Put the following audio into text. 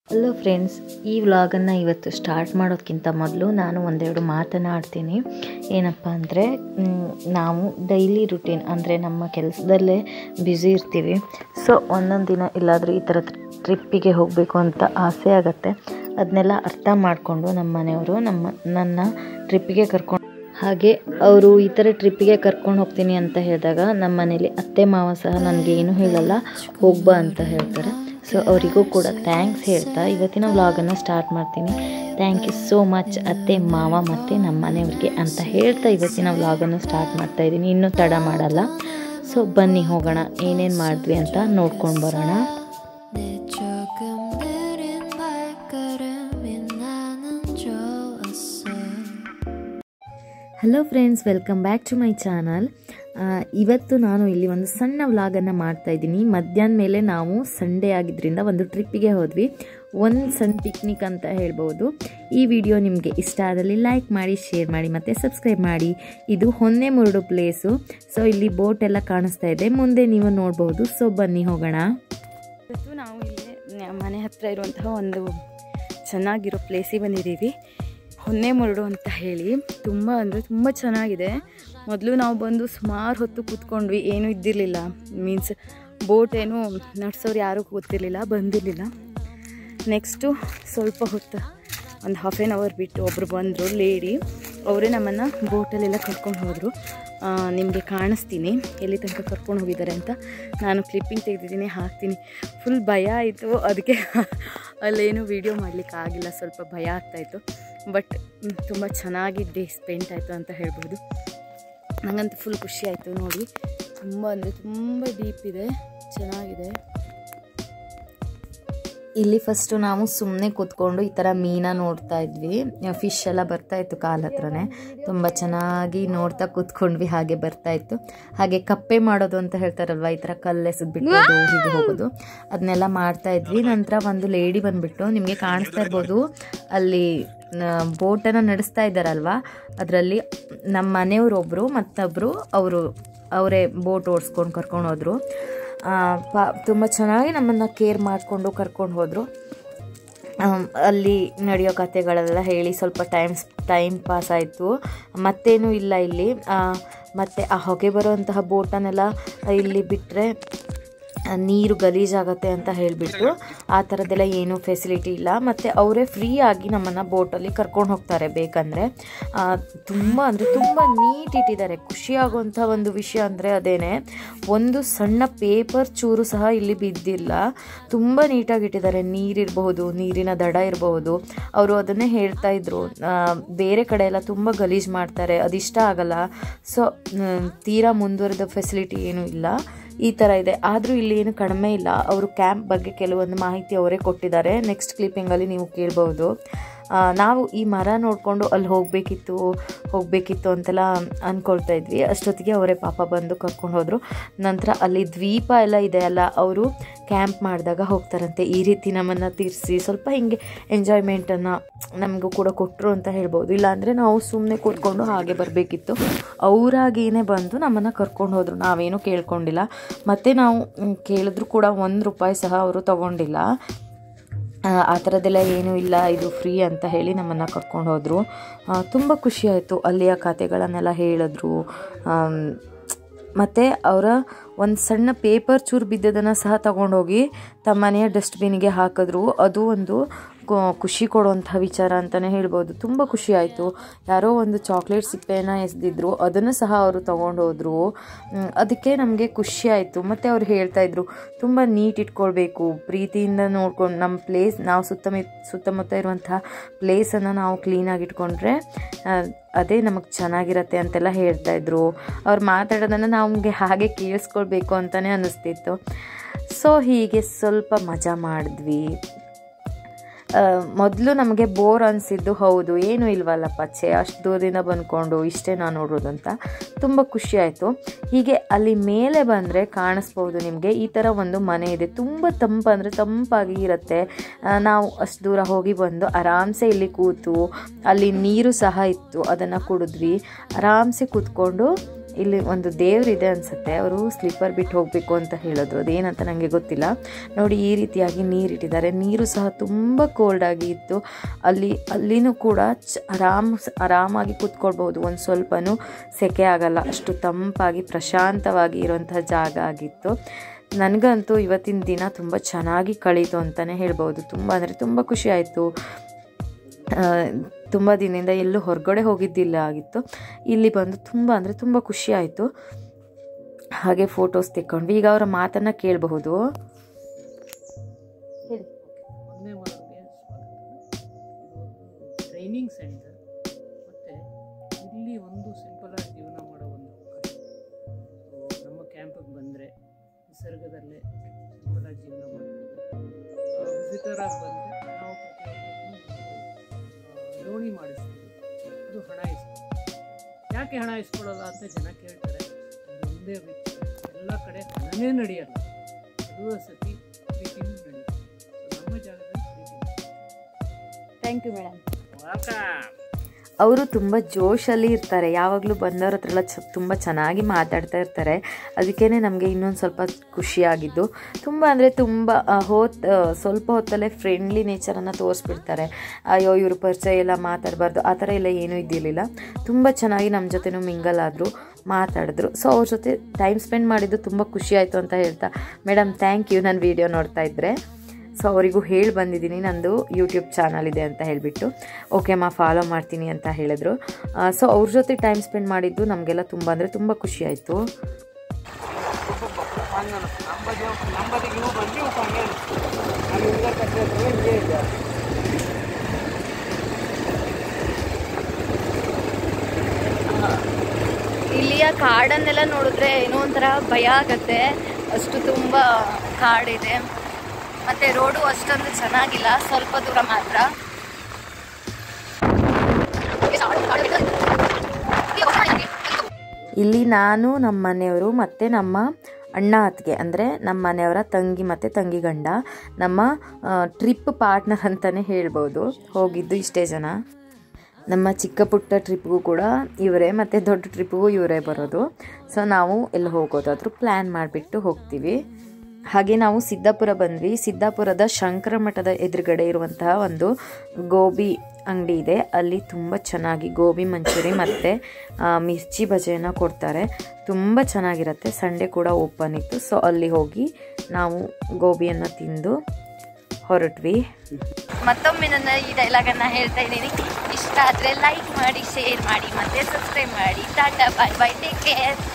hello friends ಈ ವ್ಲಾಗನ್ನು ಇವತ್ತು start ಮಾಡೋದಕ್ಕಿಂತ ಮೊದಲು ನಾನು ಒಂದೆರಡು ಮಾತನಾಡ್ತೀನಿ ಏನಪ್ಪ ಅಂದರೆ ನಾವು ಡೈಲಿ ರುಟೀನ್ ಅಂದರೆ ನಮ್ಮ ಕೆಲಸದಲ್ಲೇ ಬ್ಯುಸಿ ಇರ್ತೀವಿ ಸೊ ಒಂದೊಂದು ದಿನ ಎಲ್ಲಾದರೂ ಈ ಥರ ಟ್ರಿಪ್ಪಿಗೆ ಹೋಗಬೇಕು ಅಂತ ಆಸೆ ಆಗುತ್ತೆ ಅದನ್ನೆಲ್ಲ ಅರ್ಥ ಮಾಡಿಕೊಂಡು ನಮ್ಮ ಮನೆಯವರು ನಮ್ಮ ನನ್ನ ಟ್ರಿಪ್ಪಿಗೆ ಕರ್ಕೊಂಡು ಹಾಗೆ ಅವರು ಈ ಥರ ಟ್ರಿಪ್ಪಿಗೆ ಕರ್ಕೊಂಡು ಹೋಗ್ತೀನಿ ಅಂತ ಹೇಳಿದಾಗ ನಮ್ಮ ಮನೇಲಿ ಅತ್ತೆ ಮಾವ ಸಹ ನನಗೆ ಏನು ಹೇಳಲ್ಲ ಹೋಗ್ಬಾ ಅಂತ ಹೇಳ್ತಾರೆ ಸೊ ಅವರಿಗೂ ಕೂಡ ಥ್ಯಾಂಕ್ಸ್ ಹೇಳ್ತಾ ಇವತ್ತಿನ ವ್ಲಾಗನ್ನು ಸ್ಟಾರ್ಟ್ ಮಾಡ್ತೀನಿ ಥ್ಯಾಂಕ್ ಯು ಸೋ ಮಚ್ ಅತ್ತೆ ಮಾವ ಮತ್ತು ನಮ್ಮ ಮನೆಯವ್ರಿಗೆ ಅಂತ ಹೇಳ್ತಾ ಇವತ್ತಿನ ವ್ಲಾಗನ್ನು ಸ್ಟಾರ್ಟ್ ಮಾಡ್ತಾ ಇದ್ದೀನಿ ಇನ್ನೂ ತಡ ಮಾಡಲ್ಲ ಸೊ ಬನ್ನಿ ಹೋಗೋಣ ಏನೇನು ಮಾಡಿದ್ವಿ ಅಂತ ನೋಡ್ಕೊಂಡು ಬರೋಣ 내 조금 느린 발걸음이 나는 좋았어 hello friends welcome back to my channel ಇವತ್ತು ನಾನು ಇಲ್ಲಿ ಒಂದು ಸಣ್ಣ ವ್ಲಾಗನ್ನು ಮಾಡ್ತಾ ಇದ್ದೀನಿ ಮಧ್ಯಾಹ್ನ ಮೇಲೆ ನಾವು ಸಂಡೇ ಆಗಿದ್ದರಿಂದ ಒಂದು ಟ್ರಿಪ್ಪಿಗೆ ಹೋದ್ವಿ ಒಂದು ಸಣ್ಣ ಪಿಕ್ನಿಕ್ ಅಂತ ಹೇಳ್ಬೋದು ಈ ವಿಡಿಯೋ ನಿಮಗೆ ಇಷ್ಟ ಆದಲ್ಲಿ ಲೈಕ್ ಮಾಡಿ ಶೇರ್ ಮಾಡಿ ಮತ್ತು ಸಬ್ಸ್ಕ್ರೈಬ್ ಮಾಡಿ ಇದು ಹೊನ್ನೆ ಮುರುಡು ಪ್ಲೇಸು ಸೊ ಇಲ್ಲಿ ಬೋಟ್ ಎಲ್ಲ ಕಾಣಿಸ್ತಾ ಇದೆ ಮುಂದೆ ನೀವು ನೋಡ್ಬೋದು ಸೊ ಬನ್ನಿ ಹೋಗೋಣ ಇವತ್ತು ನಾವು ಇಲ್ಲಿ ನ- ಮನೆ ಹತ್ತಿರ ಇರುವಂತಹ ಒಂದು ಚೆನ್ನಾಗಿರೋ ಪ್ಲೇಸಿಗೆ ಬಂದಿದ್ದೀವಿ ಹೊನ್ನೆ ಮುರುಡು ಅಂತ ಹೇಳಿ ತುಂಬ ಅಂದರೆ ತುಂಬ ಚೆನ್ನಾಗಿದೆ ಮೊದಲು ನಾವು ಬಂದು ಸುಮಾರು ಹೊತ್ತು ಕೂತ್ಕೊಂಡ್ವಿ ಏನೂ ಇದ್ದಿರಲಿಲ್ಲ ಮೀನ್ಸ್ ಬೋಟ್ ಏನು ನಡ್ಸೋರು ಯಾರೂ ಕೂತಿರ್ಲಿಲ್ಲ ಬಂದಿರಲಿಲ್ಲ ನೆಕ್ಸ್ಟು ಸ್ವಲ್ಪ ಹೊತ್ತು ಒಂದು ಹಾಫ್ ಆ್ಯನ್ ಅವರ್ ಬಿಟ್ಟು ಒಬ್ಬರು ಬಂದರು ಲೇಡಿ ಅವರೇ ನಮ್ಮನ್ನು ಬೋಟಲ್ಲೆಲ್ಲ ಕರ್ಕೊಂಡು ಹೋದರು ನಿಮಗೆ ಕಾಣಿಸ್ತೀನಿ ಎಲ್ಲಿ ತನಕ ಕರ್ಕೊಂಡು ಹೋಗಿದ್ದಾರೆ ಅಂತ ನಾನು ಕ್ಲಿಪ್ಪಿಂಗ್ ತೆಗೆದಿದ್ದೀನಿ ಹಾಕ್ತೀನಿ ಫುಲ್ ಭಯ ಆಯಿತು ಅದಕ್ಕೆ ಅಲ್ಲೇನು ವೀಡಿಯೋ ಮಾಡಲಿಕ್ಕೆ ಆಗಿಲ್ಲ ಸ್ವಲ್ಪ ಭಯ ಆಗ್ತಾಯಿತ್ತು ಬಟ್ ತುಂಬ ಚೆನ್ನಾಗಿ ಡೇ ಸ್ಪೆಂಡ್ ಆಯಿತು ಅಂತ ಹೇಳ್ಬೋದು ನನಗಂತೂ ಫುಲ್ ಖುಷಿ ಆಯಿತು ನೋಡಿ ತುಂಬ ಅಂದರೆ ತುಂಬ ಡೀಪ್ ಇದೆ ಚೆನ್ನಾಗಿದೆ ಇಲ್ಲಿ ಫಸ್ಟು ನಾವು ಸುಮ್ಮನೆ ಕೂತ್ಕೊಂಡು ಈ ಥರ ಮೀನ ನೋಡ್ತಾ ಇದ್ವಿ ಫಿಶ್ ಎಲ್ಲ ಬರ್ತಾ ಇತ್ತು ಕಾಲ ಹತ್ರನೇ ತುಂಬ ಚೆನ್ನಾಗಿ ನೋಡ್ತಾ ಕೂತ್ಕೊಂಡ್ವಿ ಹಾಗೆ ಬರ್ತಾ ಇತ್ತು ಹಾಗೆ ಕಪ್ಪೆ ಮಾಡೋದು ಅಂತ ಹೇಳ್ತಾರಲ್ವ ಈ ಥರ ಕಲ್ಲೆಸದ್ಬಿಟ್ಟು ಹೀಗೆ ಹೋಗೋದು ಅದನ್ನೆಲ್ಲ ಮಾಡ್ತಾ ಇದ್ವಿ ನಂತರ ಒಂದು ಲೇಡಿ ಬಂದ್ಬಿಟ್ಟು ನಿಮಗೆ ಕಾಣಿಸ್ತಾ ಇರ್ಬೋದು ಅಲ್ಲಿ ಬೋಟನ್ನು ನಡೆಸ್ತಾ ಇದ್ದಾರಲ್ವ ಅದರಲ್ಲಿ ನಮ್ಮ ಮನೆಯವ್ರೊಬ್ಬರು ಮತ್ತೊಬ್ಬರು ಅವರು ಅವರೇ ಬೋಟ್ ಓಡಿಸ್ಕೊಂಡು ಕರ್ಕೊಂಡು ಹೋದರು ಆ, ಪಾ ತುಂಬ ಚೆನ್ನಾಗಿ ನಮ್ಮನ್ನು ಕೇರ್ ಮಾಡಿಕೊಂಡು ಕರ್ಕೊಂಡು ಹೋದರು ಅಲ್ಲಿ ನಡೆಯೋ ಕಥೆಗಳೆಲ್ಲ ಹೇಳಿ ಸ್ವಲ್ಪ ಟೈಮ್ ಟೈಮ್ ಪಾಸ್ ಆಯಿತು ಮತ್ತೇನೂ ಇಲ್ಲ ಇಲ್ಲಿ ಆ, ಮತ್ತೆ ಆ ಹೊಗೆ ಬರುವಂತಹ ಬೋಟನ್ನೆಲ್ಲ ಇಲ್ಲಿ ಬಿಟ್ಟರೆ ನೀರು ಗಲೀಜಾಗತ್ತೆ ಅಂತ ಹೇಳಿಬಿಟ್ಟು ಆ ಥರದ್ದೆಲ್ಲ ಏನೂ ಫೆಸಿಲಿಟಿ ಇಲ್ಲ ಮತ್ತು ಅವರೇ ಫ್ರೀಯಾಗಿ ನಮ್ಮನ್ನು ಬೋಟಲ್ಲಿ ಕರ್ಕೊಂಡು ಹೋಗ್ತಾರೆ ಬೇಕಂದರೆ ತುಂಬ ಅಂದರೆ ತುಂಬ ನೀಟ್ ಇಟ್ಟಿದ್ದಾರೆ ಖುಷಿಯಾಗುವಂಥ ಒಂದು ವಿಷಯ ಅಂದರೆ ಅದೇನೆ ಒಂದು ಸಣ್ಣ ಪೇಪರ್ ಚೂರು ಸಹ ಇಲ್ಲಿ ಬಿದ್ದಿಲ್ಲ ತುಂಬ ನೀಟಾಗಿ ಇಟ್ಟಿದ್ದಾರೆ ನೀರಿರಬಹುದು ನೀರಿನ ದಡ ಇರಬಹುದು ಅವರು ಅದನ್ನೇ ಹೇಳ್ತಾ ಇದ್ರು ಆ, ಬೇರೆ ಕಡೆ ಎಲ್ಲ ತುಂಬ ಗಲೀಜು ಮಾಡ್ತಾರೆ ಅದಿಷ್ಟ ಆಗಲ್ಲ ಸೊ ತೀರಾ ಮುಂದುವರೆದ ಫೆಸಿಲಿಟಿ ಏನೂ ಇಲ್ಲ ಈ ಥರ ಇದೆ ಆದರೂ ಇಲ್ಲಿ ಏನು ಕಡಿಮೆ ಇಲ್ಲ ಅವರು ಕ್ಯಾಂಪ್ ಬಗ್ಗೆ ಕೆಲವೊಂದು ಮಾಹಿತಿ ಅವರೇ ಕೊಟ್ಟಿದ್ದಾರೆ ನೆಕ್ಸ್ಟ್ ಕ್ಲಿಪ್ಪಿಂಗಲ್ಲಿ ನೀವು ಕೇಳ್ಬೋದು ಆ, ನಾವು ಈ ಮರ ನೋಡಿಕೊಂಡು ಅಲ್ಲಿ ಹೋಗಬೇಕಿತ್ತು ಹೋಗಬೇಕಿತ್ತು ಅಂತೆಲ್ಲ ಅಂದ್ಕೊಳ್ತಾ ಇದ್ವಿ ಅಷ್ಟೊತ್ತಿಗೆ ಅವರೇ ಪಾಪ ಬಂದು ಕರ್ಕೊಂಡು ಹೋದರು ನಂತರ ಅಲ್ಲಿ ದ್ವೀಪ ಎಲ್ಲ ಇದೆ ಅಲ್ಲ ಅವರು ಕ್ಯಾಂಪ್ ಮಾಡಿದಾಗ ಹೋಗ್ತಾರಂತೆ ಈ ರೀತಿ ನಮ್ಮನ್ನು ತೀರಿಸಿ ಸ್ವಲ್ಪ ಹಿಂಗೆ ಎಂಜಾಯ್ಮೆಂಟನ್ನು ನಮಗೂ ಕೂಡ ಕೊಟ್ಟರು ಅಂತ ಹೇಳ್ಬೋದು ಇಲ್ಲಾಂದರೆ ನಾವು ಸುಮ್ಮನೆ ಕೂತ್ಕೊಂಡು ಹಾಗೆ ಬರಬೇಕಿತ್ತು ಅವರಾಗೇನೆ ಬಂದು ನಮ್ಮನ್ನು ಕರ್ಕೊಂಡು ಹೋದರು ನಾವೇನು ಕೇಳ್ಕೊಂಡಿಲ್ಲ ಮತ್ತು ನಾವು ಮ್, ಕೇಳಿದ್ರು ಕೂಡ ಒಂದು ರೂಪಾಯಿ ಸಹ ಅವರು ತಗೊಂಡಿಲ್ಲ ಆ, ಆ ಥರದ್ದೆಲ್ಲ ಏನೂ ಇಲ್ಲ ಇದು ಫ್ರೀ ಅಂತ ಹೇಳಿ ನಮ್ಮನ್ನು ಕರ್ಕೊಂಡು ಹೋದರು ತುಂಬ ಖುಷಿ ಆಯಿತು ಅಲ್ಲಿಯ ಕತೆಗಳನ್ನೆಲ್ಲ ಹೇಳಿದ್ರು ಆಮ್, ಮತ್ತು ಅವರ ಒಂದು ಸಣ್ಣ ಪೇಪರ್ ಚೂರು ಬಿದ್ದದನ್ನು ಸಹ ತಗೊಂಡೋಗಿ ತಮ್ಮ ಮನೆಯ ಡಸ್ಟ್ಬಿನ್ಗೆ ಹಾಕಿದ್ರು ಅದು ಒಂದು ಕು- ಖುಷಿ ಕೊಡುವಂಥ ವಿಚಾರ ಅಂತಲೇ ಹೇಳ್ಬೋದು ತುಂಬ ಖುಷಿ ಆಯಿತು ಯಾರೋ ಒಂದು ಚಾಕ್ಲೇಟ್ ಸಿಪ್ಪೆನ ಎಸೆದಿದ್ರು ಅದನ್ನು ಸಹ ಅವರು ತೊಗೊಂಡೋದ್ರು ಅದಕ್ಕೆ ನಮಗೆ ಖುಷಿ ಆಯಿತು ಮತ್ತು ಅವ್ರು ಹೇಳ್ತಾಯಿದ್ರು ತುಂಬ ನೀಟ್ ಇಟ್ಕೊಳ್ಬೇಕು ಪ್ರೀತಿಯಿಂದ ನೋಡ್ಕೊಂಡು ನಮ್ಮ ಪ್ಲೇಸ್ ನಾವು ಸುತ್ತಮುತ್ತ ಸುತ್ತಮುತ್ತ ಇರುವಂತಹ ಪ್ಲೇಸನ್ನು ನಾವು ಕ್ಲೀನಾಗಿ ಇಟ್ಕೊಂಡ್ರೆ ಆ, ಅದೇ ನಮಗೆ ಚೆನ್ನಾಗಿರತ್ತೆ ಅಂತೆಲ್ಲ ಹೇಳ್ತಾಯಿದ್ರು ಅವ್ರು ಮಾತಾಡೋದನ್ನು ನಮಗೆ ಹಾಗೆ ಕೇಳಿಸ್ಕೊಳ್ಬೇಕು ಅಂತಲೇ ಅನ್ನಿಸ್ತಿತ್ತು ಸೊ ಹೀಗೆ ಸ್ವಲ್ಪ ಮಜಾ ಮಾಡಿದ್ವಿ ಮೊದಲು ನಮಗೆ ಬೋರ್ ಅನಿಸಿದ್ದು ಹೌದು ಏನೂ ಇಲ್ವಲ್ಲಪ್ಪ ಛೇ ಅಷ್ಟು ದೂರದಿಂದ ಬಂದ್ಕೊಂಡು ಇಷ್ಟೇ ನಾನು ನೋಡೋದು ಅಂತ ತುಂಬ ಖುಷಿ ಆಯಿತು ಹೀಗೆ ಅಲ್ಲಿ ಮೇಲೆ ಬಂದರೆ ಕಾಣಿಸ್ಬೋದು ನಿಮಗೆ ಈ ಥರ ಒಂದು ಮನೆ ಇದೆ ತುಂಬ ತಂಪು ಅಂದರೆ ತಂಪಾಗಿ ಇರುತ್ತೆ ಆ, ನಾವು ಅಷ್ಟು ದೂರ ಹೋಗಿ ಬಂದು ಆರಾಮ್ಸೆ ಇಲ್ಲಿ ಕೂತು ಅಲ್ಲಿ ನೀರು ಸಹ ಇತ್ತು ಅದನ್ನು ಕುಡಿದ್ವಿ ಆರಾಮ್ಸೆ ಕೂತ್ಕೊಂಡು ಇಲ್ಲಿ ಒಂದು ದೇವರಿದೆ ಅನಿಸುತ್ತೆ ಅವರು ಸ್ಲಿಪ್ಪರ್ ಬಿಟ್ಟು ಹೋಗಬೇಕು ಅಂತ ಹೇಳಿದ್ರು ಅದೇನಂತ ನನಗೆ ಗೊತ್ತಿಲ್ಲ ನೋಡಿ ಈ ರೀತಿಯಾಗಿ ನೀರಿಟ್ಟಿದ್ದಾರೆ ನೀರು ಸಹ ತುಂಬ ಕೋಲ್ಡ್ ಆಗಿ ಇತ್ತು ಅಲ್ಲಿ ಅಲ್ಲಿನೂ ಕೂಡ ಚ ಆರಾಮ್ ಆರಾಮಾಗಿ ಕೂತ್ಕೊಳ್ಬೋದು ಒಂದು ಸ್ವಲ್ಪನೂ ಸೆಕೆ ಆಗಲ್ಲ ಅಷ್ಟು ತಂಪಾಗಿ ಪ್ರಶಾಂತವಾಗಿ ಇರುವಂತಹ ಜಾಗ ಆಗಿತ್ತು ನನಗಂತೂ ಇವತ್ತಿನ ದಿನ ತುಂಬ ಚೆನ್ನಾಗಿ ಕಳೀತು ಅಂತಲೇ ಹೇಳ್ಬೋದು ತುಂಬ ಅಂದರೆ ತುಂಬ ಖುಷಿ ಆಯಿತು ತುಂಬ ದಿನದಿಂದ ಎಲ್ಲೂ ಹೊರಗಡೆ ಹೋಗಿದ್ದಿಲ್ಲ ಆಗಿತ್ತು ಇಲ್ಲಿ ಬಂದು ತುಂಬ ಅಂದರೆ ತುಂಬ ಖುಷಿ ಆಯಿತು ಹಾಗೆ ಫೋಟೋಸ್ ತೆಕ್ಕೊಂಡ್ವಿ ಈಗ ಅವರ ಮಾತನ್ನು ಕೇಳಬಹುದು ಒಂದನೇ ವಾರಕ್ಕೆ ಸ್ವಾಗತ ಇದು ಒಂದು ಟ್ರೈನಿಂಗ್ ಸೆಂಟರ್ ಮತ್ತು ಇಲ್ಲಿ ಒಂದು ಸಿಂಪಲ್ ಆಗಿ ಜೀವನ ಮಾಡೋ ಒಂದು ಅವಕಾಶ ಸೊ ನಮ್ಮ ಕ್ಯಾಂಪಿಗೆ ಬಂದರೆ ನಿಸರ್ಗದಲ್ಲೇ ಸಿಂಪಲ್ ಆಗಿ ಜೀವನ ಮಾಡ್ಬೋದು ವಿಸಿಟರ್ ಆಗಿ ಬಂದರೆ ನಾವು ಪ್ರತಿಯೊಬ್ಬರಿಗೂ ಲೋಣಿ ಮಾಡಿಸ್ತೀವಿ ಅದು ಹಣ ಇಸ್ಕೊಳ್ಳೋದು ಯಾಕೆ ಹಣ ಇಸ್ಕೊಳ್ಳೋಲ್ಲ ಅಂತ ಜನ ಕೇಳ್ತಾರೆ ಅದು ಒಂದೇ ರೀತಿ ಎಲ್ಲ ಕಡೆ ಹಣನೇ ನಡೆಯಲ್ಲ ಕೆಲವು ಸತಿ ಪ್ರೀತಿನೂ ನಡೆಯುತ್ತೆ ಸೊ ನಮ್ಮ ಜಾಗದಲ್ಲಿ ಪ್ರೀತಿ ಥ್ಯಾಂಕ್ ಯು ಮೇಡಮ್ ಅವರು ತುಂಬ ಜೋಶಲ್ಲಿ ಇರ್ತಾರೆ ಯಾವಾಗಲೂ ಬಂದವ್ರ ಹತ್ರ ಎಲ್ಲ ಚ ತುಂಬ ಚೆನ್ನಾಗಿ ಮಾತಾಡ್ತಾ ಇರ್ತಾರೆ ಅದಕ್ಕೇ ನಮಗೆ ಇನ್ನೊಂದು ಸ್ವಲ್ಪ ಖುಷಿಯಾಗಿದ್ದು ತುಂಬ ಅಂದರೆ ತುಂಬ ಹೋತ್ ಸ್ವಲ್ಪ ಹೊತ್ತಲ್ಲೇ ಫ್ರೆಂಡ್ಲಿ ನೇಚರನ್ನು ತೋರಿಸ್ಬಿಡ್ತಾರೆ ಅಯ್ಯೋ ಇವ್ರ ಪರಿಚಯ ಎಲ್ಲ ಮಾತಾಡಬಾರ್ದು ಆ ಥರ ಎಲ್ಲ ಏನೂ ಇದ್ದಿರಲಿಲ್ಲ ತುಂಬ ಚೆನ್ನಾಗಿ ನಮ್ಮ ಜೊತೆನೂ ಮಿಂಗಲ್ ಆದರು ಮಾತಾಡಿದ್ರು ಸೊ ಅವ್ರ ಜೊತೆ ಟೈಮ್ ಸ್ಪೆಂಡ್ ಮಾಡಿದ್ದು ತುಂಬ ಖುಷಿ ಆಯಿತು ಅಂತ ಹೇಳ್ತಾ ಮೇಡಮ್ ಥ್ಯಾಂಕ್ ಯು ನಾನು ವೀಡಿಯೋ ನೋಡ್ತಾ ಇದ್ದರೆ ಸೊ ಅವರಿಗೂ ಹೇಳಿ ಬಂದಿದ್ದೀನಿ ನಂದು ಯೂಟ್ಯೂಬ್ ಚಾನಲ್ ಇದೆ ಅಂತ ಹೇಳಿಬಿಟ್ಟು ಓಕೆ ಅಮ್ಮ ಫಾಲೋ ಮಾಡ್ತೀನಿ ಅಂತ ಹೇಳಿದ್ರು ಸೊ ಅವ್ರ ಜೊತೆ ಟೈಮ್ ಸ್ಪೆಂಡ್ ಮಾಡಿದ್ದು ನಮಗೆಲ್ಲ ತುಂಬ ಅಂದರೆ ತುಂಬ ಖುಷಿ ಆಯಿತು ಇಲ್ಲಿಯ ಕಾಡನ್ನೆಲ್ಲ ನೋಡಿದ್ರೆ ಏನೋ ಒಂಥರ ಭಯ ಆಗತ್ತೆ ಅಷ್ಟು ತುಂಬ ಕಾಡಿದೆ ಮತ್ತೆ ರೋಡು ಅಷ್ಟೊಂದು ಚೆನ್ನಾಗಿಲ್ಲ ಸ್ವಲ್ಪ ದೂರ ಮಾತ್ರ ಇಲ್ಲಿ ನಾನು ನಮ್ಮ ಮನೆಯವರು ಮತ್ತು ನಮ್ಮ ಅಣ್ಣ ಅತ್ತಿಗೆ ಅಂದರೆ ನಮ್ಮ ಮನೆಯವರ ತಂಗಿ ಮತ್ತು ತಂಗಿ ಗಂಡ ನಮ್ಮ ಟ್ರಿಪ್ ಪಾರ್ಟ್ನರ್ ಅಂತಲೇ ಹೇಳ್ಬೋದು ಹೋಗಿದ್ದು ಇಷ್ಟೇ ಜನ ನಮ್ಮ ಚಿಕ್ಕ ಪುಟ್ಟ ಟ್ರಿಪ್ಗೂ ಕೂಡ ಇವರೇ ಮತ್ತು ದೊಡ್ಡ ಟ್ರಿಪ್ಗೂ ಇವರೇ ಬರೋದು ಸೊ ನಾವು ಎಲ್ಲ ಹೋಗೋದಾದರೂ ಪ್ಲ್ಯಾನ್ ಮಾಡಿಬಿಟ್ಟು ಹೋಗ್ತೀವಿ ಹಾಗೆ ನಾವು ಸಿದ್ದಾಪುರ ಬಂದ್ವಿ ಸಿದ್ದಾಪುರದ ಶಂಕರ ಮಠದ ಎದುರುಗಡೆ ಇರುವಂತಹ ಒಂದು ಗೋಬಿ ಅಂಗಡಿ ಇದೆ ಅಲ್ಲಿ ತುಂಬ ಚೆನ್ನಾಗಿ ಗೋಬಿ ಮಂಚೂರಿ ಮತ್ತು ಮಿರ್ಚಿ ಬಜೆಯನ್ನು ಕೊಡ್ತಾರೆ ತುಂಬ ಚೆನ್ನಾಗಿರುತ್ತೆ ಸಂಡೇ ಕೂಡ ಓಪನ್ ಇತ್ತು ಸೊ ಅಲ್ಲಿ ಹೋಗಿ ನಾವು ಗೋಬಿಯನ್ನು ತಿಂದು ಹೊರಟ್ವಿ ಮತ್ತೊಮ್ಮೆ ನನ್ನ ಈ ಡೈಲಾಗನ್ನು ಹೇಳ್ತಾ ಇದ್ದೀನಿ ಇಷ್ಟ ಆದರೆ ಲೈಕ್ ಮಾಡಿ ಶೇರ್ ಮಾಡಿ ಮತ್ತೆ ಸಬ್ಸ್ಕ್ರೈಬ್ ಮಾಡಿ ಟಾಟಾ ಬಾಯ್ ಬೈ ಟೇಕ್ ಕೇರ್